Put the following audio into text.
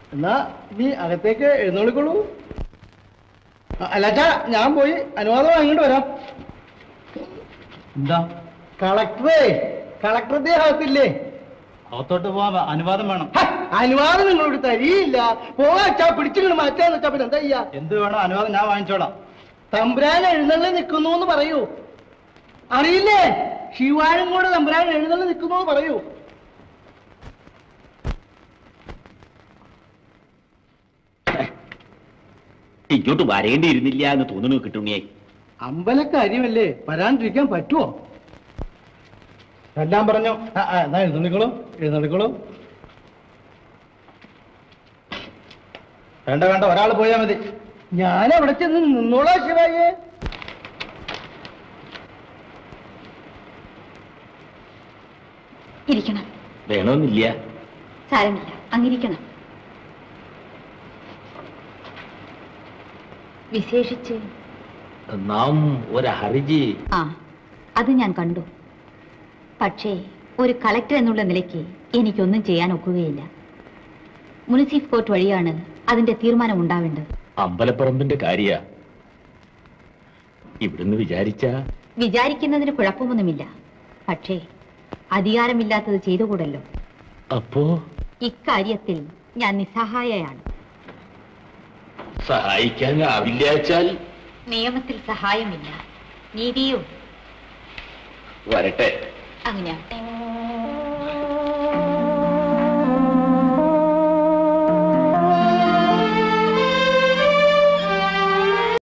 എന്നാ നീ അകത്തേക്ക് എഴുന്നള്ളിക്കോളൂ അല്ലാച്ചാ ഞാൻ പോയി അനുവാദം വാങ്ങിട്ട് വരാം എന്താ കളക്ടറേ കളക്ടർ ദേഹത്തില്ലേ അകത്തോട്ട് പോവാൻ അനുവാദം വേണം ഹ, അനുവാദം നിങ്ങളോട് തരിയില്ല പോവാച്ചാ പിടിച്ചിങ്ങോട്ട് മാറ്റാന്ന് വെച്ചാ പിന്നെ എന്താ ചെയ്യാ എന്ത് വേണം അനുവാദം ഞാൻ വാങ്ങിച്ചോളാം തമ്പുരാൻ എഴുന്നള്ളി നിൽക്കുന്നു എന്ന് പറയൂ അറിയില്ലേ ശിവാനും കൂടെ തമ്പുരാൻ എഴുന്നള്ളി നിൽക്കുന്നു എന്ന് പറയൂ ഇങ്ങോട്ട് വരേണ്ടിയിരുന്നില്ല എന്ന് തോന്നുന്നു കിട്ടുണ്ണിയായി അമ്പലക്കാര്യമല്ലേ വരാണ്ടിരിക്കാൻ പറ്റുമോ എല്ലാം പറഞ്ഞു ആ, ആ, എന്നാ എഴുന്നള്ളിക്കോളൂ എഴുന്നള്ളിക്കോളൂ വേണ്ട വേണ്ട ഒരാൾ പോയാ മതി ഞാൻ അവിടെ ചെന്ന് നിന്നോളാ ശിവായേ ഇരിക്കണം വേണമെന്നില്ല സാരമില്ല അങ്ങിരിക്കണം വിശേഷിച്ച് നാം ഒരു ഹർജി ആ അത് ഞാൻ കണ്ടു പക്ഷേ ഒരു കളക്ടർ എന്നുള്ള നിലയ്ക്ക് എനിക്കൊന്നും ചെയ്യാൻ ഒക്കുകയില്ല മുനിസിഫ് കോർട്ട് വഴിയാണ് അതിന്റെ തീരുമാനം ഉണ്ടാവേണ്ടത് അമ്പലപ്പറമ്പിന്റെ കാര്യ ഇവിടുന്ന് വിചാരിച്ച വിചാരിക്കുന്നതിന് കുഴപ്പമൊന്നുമില്ല പക്ഷേ അധികാരമില്ലാത്തത് ചെയ്തുകൂടല്ലോ അപ്പോ ഇക്കാര്യത്തിൽ ഞാൻ നിസ്സഹായയാണ് സഹായിക്കാൻ ആവില്ലാച്ചാൽ നിയമത്തിൽ സഹായമില്ല നീതിയും വരട്ടെ അങ്ങനെ